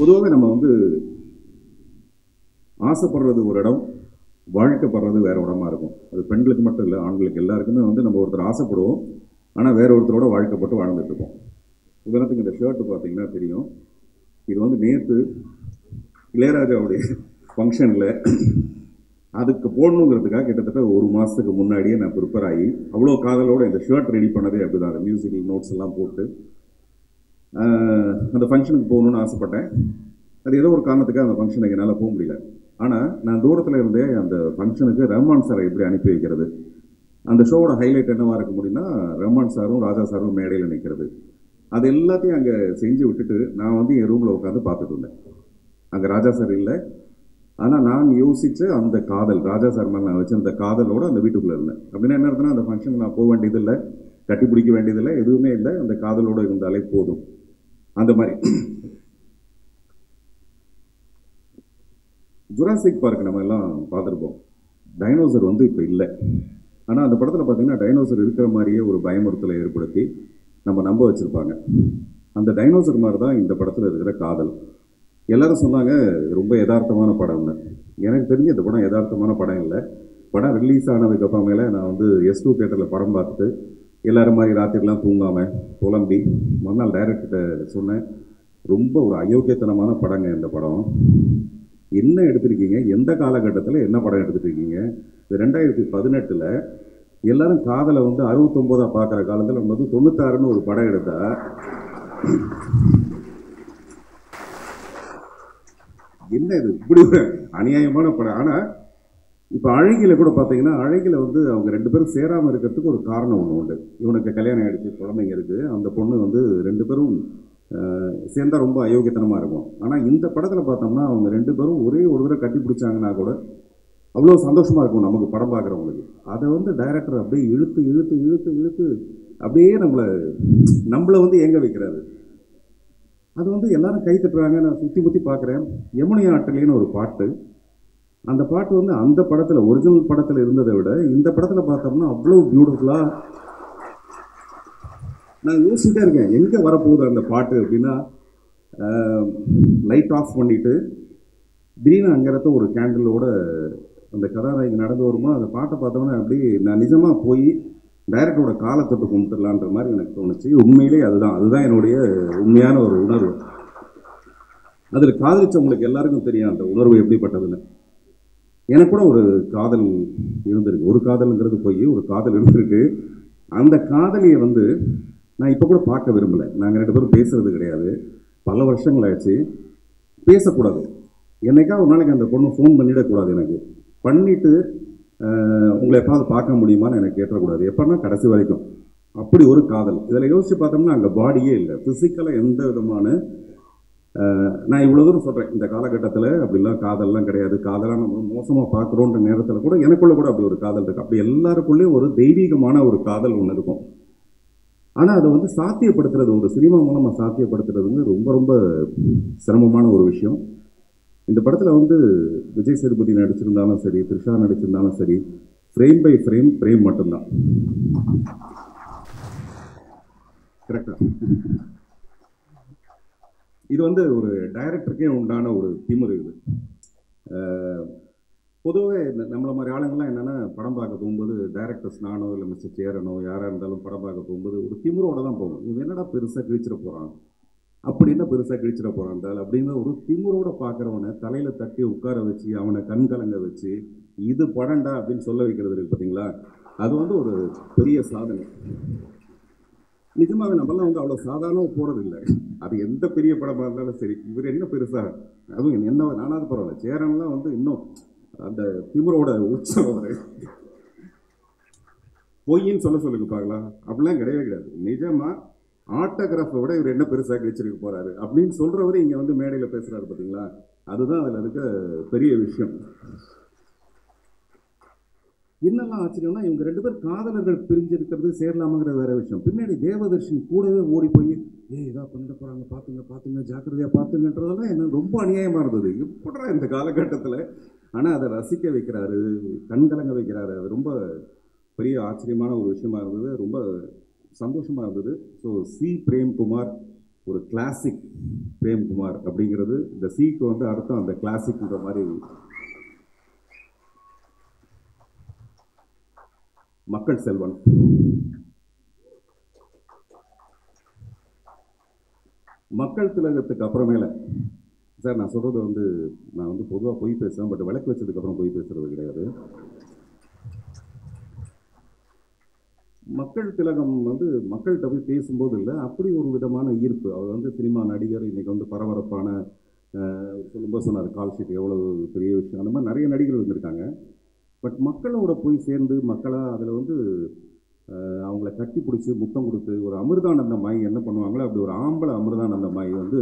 பொதுவாகவே நம்ம வந்து ஆசைப்படுறது ஒரு இடம் வாழ்க்கைப்படுறது வேற இடமா இருக்கும் அது பெண்களுக்கு மட்டும் இல்லை ஆண்களுக்கு எல்லாருக்குமே வந்து நம்ம ஒருத்தர் ஆசைப்படுவோம் ஆனால் வேற ஒருத்தரோட வாழ்க்கைப்பட்டு வாழ்ந்துட்டு இருப்போம் உதாரணத்துக்கு இந்த ஷர்ட் பார்த்தீங்கன்னா தெரியும் இது வந்து நேற்று இளையராஜாவுடைய ஃபங்க்ஷனில் அதுக்கு போடணுங்கிறதுக்காக கிட்டத்தட்ட ஒரு மாதத்துக்கு முன்னாடியே நான் ப்ரிப்பேர் ஆகி அவ்வளோ காதலோட இந்த ஷர்ட் ரெடி பண்ணதே அப்படிதான் அந்த மியூசிக்கல் நோட்ஸ் எல்லாம் போட்டு ஆஹ், அந்த ஃபங்க்ஷனுக்கு போகணும்னு ஆசைப்பட்டேன் அது ஏதோ ஒரு காரணத்துக்காக அந்த ஃபங்க்ஷனுக்கு என்னால் போக முடியல ஆனால் நான் தூரத்தில் இருந்தே அந்த ஃபங்க்ஷனுக்கு ரஹ்மான் சாரை எப்படி அனுப்பி வைக்கிறது அந்த ஷோவோட ஹைலைட் என்னவா இருக்க முடியும்னா ரஹ்மான் சாரும் ராஜா சாரும் மேடையில் நிற்கிறது அது எல்லாத்தையும் அங்கே செஞ்சு விட்டுட்டு நான் வந்து என் ரூமில் உட்காந்து பார்த்துட்டு இருந்தேன் அங்கே ராஜா சார் இல்லை ஆனால் நான் யோசிச்ச அந்த காதல் ராஜா சார் மேலே நான் வச்சிருந்த காதலோட அந்த வீட்டுக்குள்ளே இருந்தேன் அப்படின்னா என்ன அர்த்தம்னா அந்த ஃபங்க்ஷனுக்கு நான் போக வேண்டியதில்லை கட்டி பிடிக்க வேண்டியதில்லை எதுவுமே இல்லை அந்த காதலோட இருந்தாலே போதும் அந்த மாதிரி ஜுராசிக் பார்க் நம்ம எல்லாம் பார்த்துருப்போம் டைனோசர் வந்து இப்போ இல்லை ஆனால் அந்த படத்தில் பார்த்தீங்கன்னா டைனோசர் இருக்கிற மாதிரியே ஒரு பயமுறுத்தலை ஏற்படுத்தி நம்ம நம்ப வச்சுருப்பாங்க அந்த டைனோசர் மாதிரி தான் இந்த படத்தில் இருக்கிற காதல் எல்லாரும் சொன்னாங்க இது ரொம்ப யதார்த்தமான படம்னு எனக்கு தெரிஞ்சு இந்த படம் யதார்த்தமான படம் இல்லை படம் ரிலீஸ் ஆனதுக்கு அப்புறமேல நான் வந்து எஸ் டூ தேட்டரில் படம் பார்த்துட்டு எல்லாரும் மாதிரி ராத்திரிலாம் தூங்காமல் புலம்பி மறுநாள் டைரக்டர்கிட்ட சொன்னேன் ரொம்ப ஒரு அயோக்கியத்தனமான படங்க இந்த படம் என்ன எடுத்திருக்கீங்க எந்த காலகட்டத்தில் என்ன படம் எடுத்துட்டு இருக்கீங்க இது ரெண்டாயிரத்தி பதினெட்டில் எல்லாரும் காதலை வந்து அறுபத்தொம்போதா பார்க்குற காலத்தில் நம்ம வந்து தொண்ணூத்தாறுன்னு ஒரு படம் எடுத்தா என்ன இது இப்படி ஒரு அநியாயமான படம் ஆனால் இப்போ அழகில கூட பார்த்தீங்கன்னா அழகில வந்து அவங்க ரெண்டு பேரும் சேராமல் இருக்கிறதுக்கு ஒரு காரணம் ஒன்று உண்டு இவனுக்கு கல்யாணம் ஆயிடுச்சு குழந்தைங்க இருக்குது அந்த பொண்ணு வந்து ரெண்டு பேரும் அஹ், சேர்ந்தா ரொம்ப அயோக்கியத்தனமாக இருக்கும் ஆனால் இந்த படத்தில் பார்த்தோம்னா அவங்க ரெண்டு பேரும் ஒரே ஒரு தடவை கட்டி பிடிச்சாங்கன்னா கூட அவ்வளோ சந்தோஷமாக இருக்கும் நமக்கு படம் பார்க்குறவங்களுக்கு அதை வந்து டைரக்டர் அப்படியே இழுத்து இழுத்து இழுத்து இழுத்து அப்படியே நம்மளை நம்மளை வந்து ஏங்க வைக்கிறாரு அது வந்து எல்லாரும் கை தட்டுறாங்க நான் சுற்றி முற்றி பார்க்குறேன் யமுனை ஆற்றிலேன்னு ஒரு பாட்டு அந்த பாட்டு வந்து அந்த படத்தில் ஒரிஜினல் படத்தில் இருந்ததை விட இந்த படத்தில் பார்த்தோம்னா அவ்வளோ பியூட்டிஃபுல்லாக நான் யோசிச்சுட்டே இருக்கேன் எங்கே வரப்போகுது அந்த பாட்டு அப்படின்னா லைட் ஆஃப் பண்ணிட்டு திடீர்னு அங்கே இருக்க ஒரு கேண்டிலோட அந்த கதாநாயகி நடந்து வருமா அந்த பாட்டை பார்த்தோன்னே அப்படியே நான் நிஜமாக போய் டைரக்டரோட காலை தொட்டு கும்பிட்டுலான்ற மாதிரி எனக்கு தோணுச்சு உண்மையிலே அதுதான் அதுதான் என்னுடைய உண்மையான ஒரு உணர்வு அதில் காதலிச்சவங்களுக்கு எல்லாருக்கும் தெரியும் அந்த உணர்வு எப்படிப்பட்டதுன்னு எனக்கு கூட ஒரு காதல் இருந்திருக்கு ஒரு காதல்ங்கிறது போய் ஒரு காதல் இருந்திருக்கு அந்த காதலியை வந்து நான் இப்போ கூட பார்க்க விரும்பலை நாங்கள் ரெண்டு பேரும் பேசுறது கிடையாது பல வருஷங்கள் ஆச்சு பேசக்கூடாது என்னைக்கா ஒரு நாளைக்கு அந்த பொண்ணு ஃபோன் பண்ணிடக்கூடாது எனக்கு பண்ணிட்டு அஹ், உங்களை எப்பாவது பார்க்க முடியுமான்னு எனக்கு கேட்டக்கூடாது எப்போன்னா கடைசி வரைக்கும் அப்படி ஒரு காதல் இதில் யோசிச்சு பார்த்தோம்னா அங்கே பாடியே இல்லை ஃபிசிக்கலாக எந்த விதமான அஹ், நான் இவ்வளோ தூரம் சொல்கிறேன் இந்த காலகட்டத்தில் அப்படிலாம் காதல்லாம் கிடையாது காதலாக நம்ம மோசமாக பார்க்குறோன்ற நேரத்தில் கூட எனக்குள்ள கூட அப்படி ஒரு காதல் இருக்குது அப்படி எல்லாருக்குள்ளேயும் ஒரு தெய்வீகமான ஒரு காதல் ஒன்று இருக்கும் ஆனால் அதை வந்து சாத்தியப்படுத்துறது ஒரு சினிமா மூலமாக சாத்தியப்படுத்துறது வந்து ரொம்ப ரொம்ப சிரமமான ஒரு விஷயம் இந்த படத்தில் வந்து விஜய் சேதுபதி நடிச்சிருந்தாலும் சரி த்ரிஷா நடிச்சிருந்தாலும் சரி ஃப்ரேம் பை ஃப்ரேம் ஃப்ரேம் மட்டும்தான் கரெக்டா இது வந்து ஒரு டைரக்டருக்கே உண்டான ஒரு திமிரு இது பொதுவாகவே நம்மளை மாதிரி ஆளுங்கள்லாம் என்னென்னா படம் பார்க்க போகும்போது டைரக்டர்ஸ் நானோ இல்லை மிஸ்டர் சேரனோ யாராக இருந்தாலும் படம் பார்க்க போகும்போது ஒரு திமிரோட தான் போகும் இவன் என்னடா பெருசாக கிழிச்சிட போகிறான் அப்படி என்ன பெருசாக கிழிச்சிட போகிறான் தால் அப்படின்னு ஒரு திமிரோட பார்க்குறவனை தலையில் தட்டி உட்கார வச்சு அவனை கண் கலங்க வச்சு இது படம்டா அப்படின்னு சொல்ல வைக்கிறது இருக்கு பார்த்தீங்களா அது வந்து ஒரு பெரிய சாதனை நிஜமாவே நம்மலாம் வந்து அவ்வளோ சாதாரணமாக போகிறது இல்லை அது எந்த பெரிய படமாக இருந்தாலும் சரி இவர் என்ன பெருசா அதுவும் என்ன நானாவது பரவாயில்ல சேரன்லாம் வந்து இன்னும் அந்த திமிரோட உற்சவம் அவரு பொய்ன்னு சொல்ல சொல்லுங்க பார்க்கலாம் அப்படிலாம் கிடையவே கிடையாது நிஜமா ஆட்டோகிராஃபை விட இவர் என்ன பெருசாக கிழிச்சிருக்க போறாரு அப்படின்னு சொல்றவரு இங்க வந்து மேடையில் பேசுறாரு பார்த்தீங்களா அதுதான் அதில் இருக்க பெரிய விஷயம் என்னெல்லாம் ஆச்சரியம்னா இவங்க ரெண்டு பேர் காதலர்கள் பிரிஞ்சிருக்கிறது சேரலாமாங்கிற வேற விஷயம் பின்னாடி தேவதர்ஷினி கூடவே ஓடி போய் ஏய் இதா பண்ணிட போறாங்க பாத்துங்க பாத்துங்க ஜாக்கிரதையா பாத்துங்கன்றதெல்லாம் எனக்கு ரொம்ப அநியாயமா இருந்தது எப்படா இந்த காலகட்டத்தில் ஆனா அதை ரசிக்க வைக்கிறாரு கண்கலங்க வைக்கிறாரு அது ரொம்ப பெரிய ஆச்சரியமான ஒரு விஷயமா இருந்தது ரொம்ப சந்தோஷமா இருந்தது ஸோ சி பிரேம்குமார் ஒரு கிளாசிக் பிரேம்குமார் அப்படிங்கிறது இந்த சீக்கு வந்து அர்த்தம் அந்த கிளாசிக்ன்ற மாதிரி மக்கள் செல்வன் மக்கள் திலகத்துக்கு அப்புறமேல சார் நான் சொல்றது வந்து நான் வந்து பொதுவாக பொய் பேசுவேன் பட் விளக்கு வச்சதுக்கு அப்புறம் பொய் பேசுறது கிடையாது மக்கள் திலகம் வந்து மக்கள்கிட்ட போய் பேசும்போது இல்லை அப்படி ஒரு விதமான ஈர்ப்பு அவர் வந்து சினிமா நடிகர் இன்னைக்கு வந்து பரபரப்பான அஹ், சொல்லும்போது சொன்னார் கால் ஷீட் எவ்வளவு பெரிய விஷயம் அந்த மாதிரி நிறைய நடிகர்கள் இருந்திருக்காங்க பட் மக்களோட போய் சேர்ந்து மக்களாக அதில் வந்து அஹ், அவங்கள கட்டி பிடிச்சி முத்தம் கொடுத்து ஒரு அமிர்தானந்த மாய் என்ன பண்ணுவாங்களோ அப்படி ஒரு ஆம்பளை அமிர்தானந்த மாய் வந்து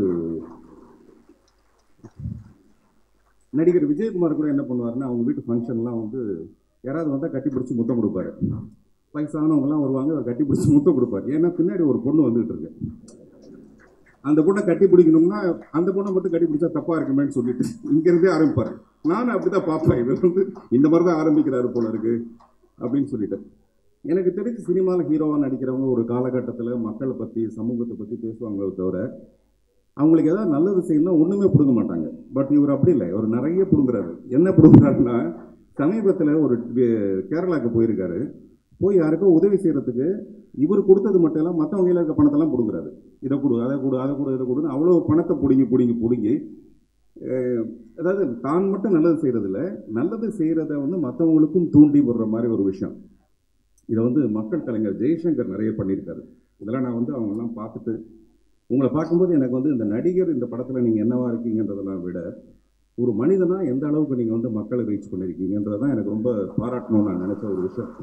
நடிகர் விஜயகுமார் கூட என்ன பண்ணுவாருன்னா அவங்க வீட்டு ஃபங்க்ஷன்லாம் வந்து யாராவது வந்தால் கட்டி பிடிச்சி முத்தம் கொடுப்பாரு வயசானவங்கலாம் வருவாங்க அவர் கட்டி பிடிச்சி முத்தம் கொடுப்பாரு ஏன்னா பின்னாடி ஒரு பொண்ணு வந்துகிட்டு இருக்கு அந்த பொண்ணை கட்டி பிடிக்கணும்னா அந்த பொண்ணை மட்டும் கட்டி பிடிச்சா தப்பா இருக்குமேன்னு சொல்லிட்டு இங்கிருந்தே ஆரம்பிப்பாரு நானும் அப்படிதான் பார்ப்பேன் இவர் வந்து இந்த மாதிரி தான் ஆரம்பிக்கிறாரு போல இருக்கு அப்படின்னு சொல்லிட்டு எனக்கு தெரிஞ்சு சினிமாவில் ஹீரோவாக நடிக்கிறவங்க ஒரு காலகட்டத்தில் மக்களை பற்றி சமூகத்தை பற்றி பேசுவாங்களே தவிர அவங்களுக்கு ஏதாவது நல்லது செய்யணும்னா ஒன்றுமே பிடுங்க மாட்டாங்க பட் இவர் அப்படி இல்லை இவர் நிறைய பிடுங்குறாரு என்ன பிடுங்குறாருன்னா சமீபத்தில் ஒரு வே- கேரளாவுக்கு போயிருக்காரு போய் யாருக்கோ உதவி செய்கிறதுக்கு இவர் கொடுத்தது மட்டும் இல்லை மற்றவங்க கையில் இருக்க பணத்தெல்லாம் பிடுங்குறாரு இதை கொடு அதை கொடு அதை கொடு இதை கொடுன்னு அவ்வளோ பணத்தை பிடுங்கி பிடுங்கி பிடுங்கி அஹ், அதாவது தான் மட்டும் நல்லது செய்கிறதில்ல நல்லது செய்கிறத வந்து மற்றவங்களுக்கும் தூண்டி விடுற மாதிரி ஒரு விஷயம் இதை வந்து மக்கள் கலைஞர் ஜெய்சங்கர் நிறைய பண்ணியிருக்காரு இதெல்லாம் நான் வந்து அவங்கெல்லாம் பார்த்துட்டு உங்களை பார்க்கும்போது எனக்கு வந்து இந்த நடிகர் இந்த படத்தில் நீங்கள் என்னவா இருக்கீங்கன்றதெல்லாம் விட ஒரு மனிதனாக எந்த அளவுக்கு நீங்கள் வந்து மக்களை ரீச் பண்ணியிருக்கீங்கன்றது தான் எனக்கு ரொம்ப பாராட்டணும்னு நான் நினச்ச ஒரு விஷயம்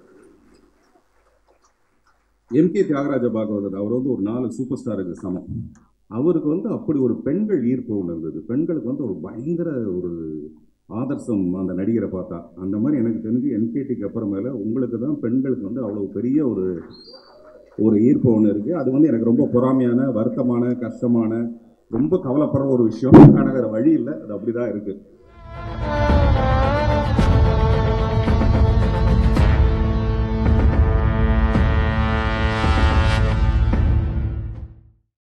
எம்கே தியாகராஜ பாகவதர் அவர் வந்து ஒரு நாலு சூப்பர் ஸ்டாருக்கு சமம் அவருக்கு வந்து அப்படி ஒரு பெண்கள் ஈர்ப்பு ஒன்று இருந்தது பெண்களுக்கு வந்து ஒரு பயங்கர ஒரு ஆதர்சம் அந்த நடிகரை பார்த்தா அந்த மாதிரி எனக்கு தெரிஞ்சு என்கேடிக்கு அப்புறமேல உங்களுக்கு தான் பெண்களுக்கு வந்து அவ்வளோ பெரிய ஒரு ஒரு ஈர்ப்பு ஒன்று இருக்குது அது வந்து எனக்கு ரொம்ப பொறாமையான வருத்தமான கஷ்டமான ரொம்ப கவலைப்படுற ஒரு விஷயம் ஆனால் வேறு வழி இல்லை அது அப்படி தான் இருக்குது